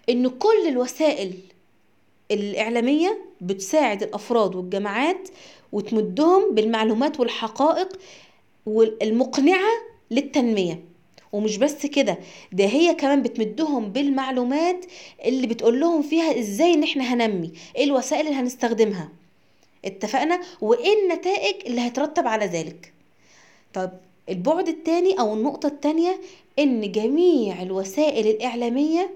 ان كل الوسائل الإعلامية بتساعد الأفراد والجماعات وتمدهم بالمعلومات والحقائق والمقنعة للتنمية ومش بس كده ده هي كمان بتمدهم بالمعلومات اللي بتقول لهم فيها ازاي ان احنا هنمي ايه الوسائل اللي هنستخدمها اتفقنا وايه النتائج اللي هترتب على ذلك طب البعد التاني او النقطة التانية ان جميع الوسائل الاعلامية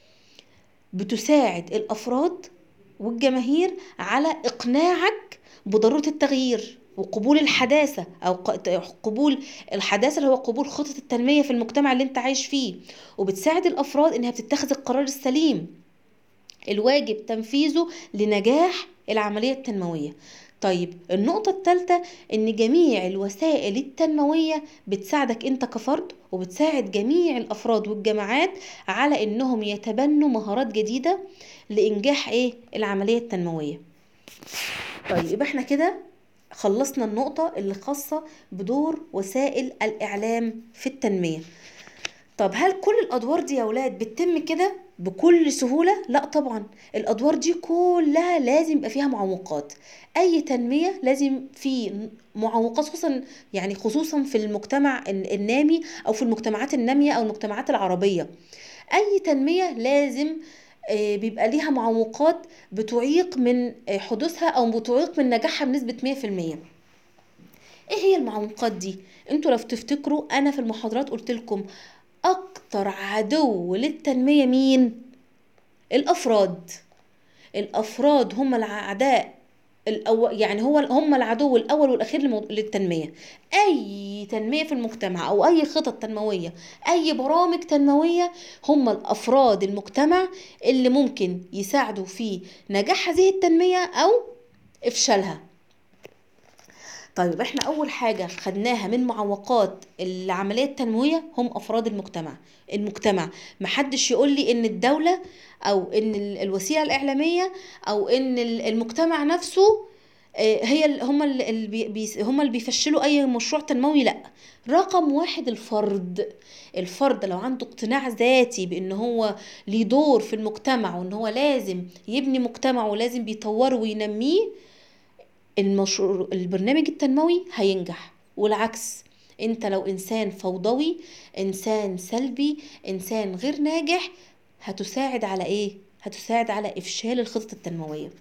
بتساعد الافراد والجماهير على اقناعك بضرورة التغيير وقبول الحداثة أو قبول الحداثة اللي هو قبول خطط التنمية في المجتمع اللي أنت عايش فيه وبتساعد الأفراد إنها بتتخذ القرار السليم الواجب تنفيذه لنجاح العملية التنموية طيب النقطة الثالثة إن جميع الوسائل التنموية بتساعدك أنت كفرد وبتساعد جميع الأفراد والجماعات على إنهم يتبنوا مهارات جديدة لإنجاح إيه العملية التنموية طيب يبقى احنا كده خلصنا النقطة اللي خاصة بدور وسائل الإعلام في التنمية طب هل كل الأدوار دي يا ولاد بتتم كده بكل سهولة؟ لا طبعا الأدوار دي كلها لازم يبقى فيها معوقات أي تنمية لازم في معوقات خصوصا يعني خصوصا في المجتمع النامي أو في المجتمعات النامية أو المجتمعات العربية أي تنمية لازم بيبقى ليها معوقات بتعيق من حدوثها او بتعيق من نجاحها بنسبه 100% ايه هي المعوقات دي انتوا لو تفتكروا انا في المحاضرات قلت لكم اكتر عدو للتنميه مين الافراد الافراد هم الاعداء الأو... يعني هو هم العدو الاول والاخير لمو... للتنميه اي تنميه في المجتمع او اي خطط تنمويه اي برامج تنمويه هم الافراد المجتمع اللي ممكن يساعدوا في نجاح هذه التنميه او افشالها طيب احنا اول حاجه خدناها من معوقات العمليه التنمويه هم افراد المجتمع المجتمع محدش يقول لي ان الدوله او ان الوسيله الاعلاميه او ان المجتمع نفسه هي هم اللي هم اللي بيفشلوا اي مشروع تنموي لا رقم واحد الفرد الفرد لو عنده اقتناع ذاتي بان هو ليه دور في المجتمع وان هو لازم يبني مجتمعه ولازم بيطوره وينميه المشروع البرنامج التنموي هينجح والعكس انت لو انسان فوضوي انسان سلبي انسان غير ناجح هتساعد على ايه هتساعد على افشال الخطط التنمويه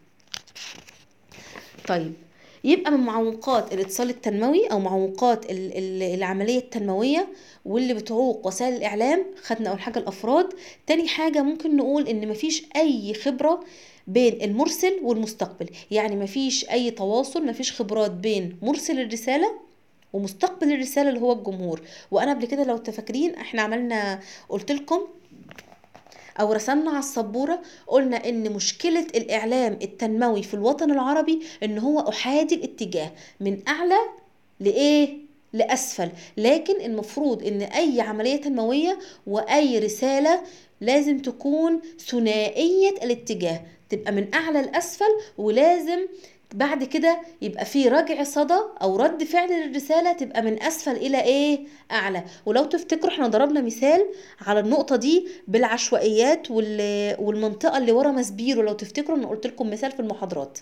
طيب يبقى من معوقات الاتصال التنموي او معوقات العمليه التنمويه واللي بتعوق وسائل الاعلام خدنا اول حاجه الافراد تاني حاجه ممكن نقول ان مفيش اي خبره بين المرسل والمستقبل يعني مفيش اي تواصل مفيش خبرات بين مرسل الرساله ومستقبل الرساله اللي هو الجمهور وانا قبل كده لو تفاكرين احنا عملنا قلت لكم او رسمنا على السبوره قلنا ان مشكله الاعلام التنموي في الوطن العربي ان هو احادي الاتجاه من اعلى لايه لاسفل لكن المفروض ان اي عمليه تنمويه واي رساله لازم تكون ثنائيه الاتجاه تبقى من اعلى لاسفل ولازم بعد كده يبقى في رجع صدى او رد فعل للرساله تبقى من اسفل الى ايه اعلى ولو تفتكروا احنا ضربنا مثال على النقطه دي بالعشوائيات والمنطقه اللي ورا مسبيرو لو تفتكروا انا قلت لكم مثال في المحاضرات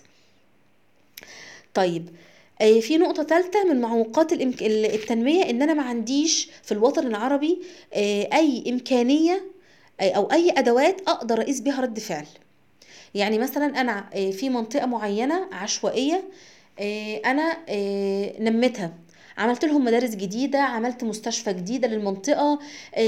طيب في نقطة ثالثة من معوقات التنمية إن أنا ما عنديش في الوطن العربي أي إمكانية أو أي أدوات أقدر أقيس بيها رد فعل يعني مثلا انا في منطقه معينه عشوائيه انا نميتها عملت لهم مدارس جديدة عملت مستشفى جديدة للمنطقة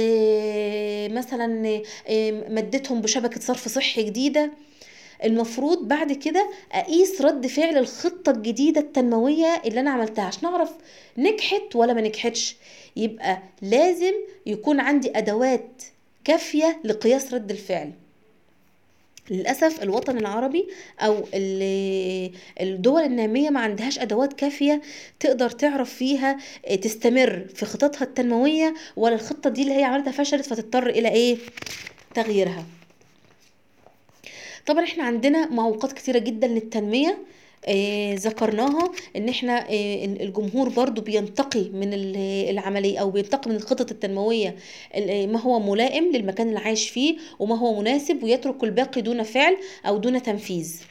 مثلا مدتهم بشبكة صرف صحي جديدة المفروض بعد كده اقيس رد فعل الخطة الجديدة التنموية اللي انا عملتها عشان اعرف نجحت ولا ما نجحتش يبقى لازم يكون عندي ادوات كافية لقياس رد الفعل للأسف الوطن العربي أو الدول النامية ما عندهاش أدوات كافية تقدر تعرف فيها تستمر في خططها التنموية ولا الخطة دي اللي هي عملتها فشلت فتضطر إلى إيه تغييرها طبعا احنا عندنا معوقات كتيرة جدا للتنمية آه، ذكرناها ان احنا آه، إن الجمهور برضو بينتقي من ال- العملية او بينتقي من الخطط التنموية ال- ما هو ملائم للمكان اللي عايش فيه وما هو مناسب ويترك الباقي دون فعل او دون تنفيذ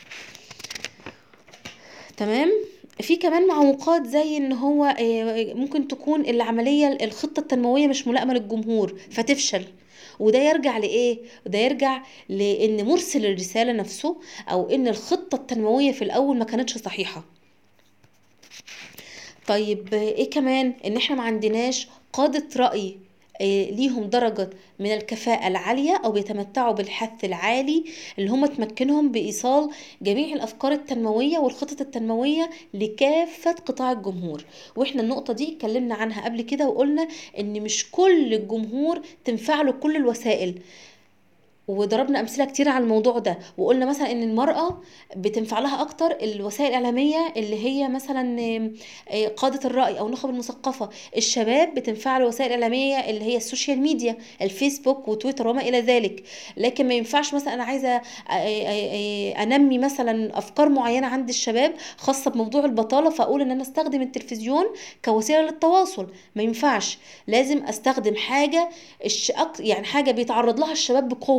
تمام في كمان معوقات زي ان هو آه، ممكن تكون العملية الخطة التنموية مش ملائمة للجمهور فتفشل وده يرجع لإيه؟ وده يرجع لأن مرسل الرسالة نفسه أو إن الخطة التنموية في الأول ما كانتش صحيحة طيب آه، ايه كمان ان احنا ما عندناش قادة رأي آه، ليهم درجة من الكفاءة العالية أو بيتمتعوا بالحث العالي اللي هم تمكنهم بإيصال جميع الأفكار التنموية والخطط التنموية لكافة قطاع الجمهور وإحنا النقطة دي اتكلمنا عنها قبل كده وقلنا إن مش كل الجمهور تنفع له كل الوسائل وضربنا امثله كتير على الموضوع ده وقلنا مثلا ان المراه بتنفع لها اكتر الوسائل الاعلاميه اللي هي مثلا آم، آه، قاده الراي او النخب المثقفه الشباب بتنفع له الوسائل الاعلاميه اللي هي السوشيال ميديا الفيسبوك وتويتر وما الى ذلك لكن ما ينفعش مثلا انا عايزه آه، آه، آه، انمي مثلا افكار معينه عند الشباب خاصه بموضوع البطاله فاقول ان انا استخدم التلفزيون كوسيله للتواصل ما ينفعش لازم استخدم حاجه الش... أك- يعني حاجه بيتعرض لها الشباب بقوه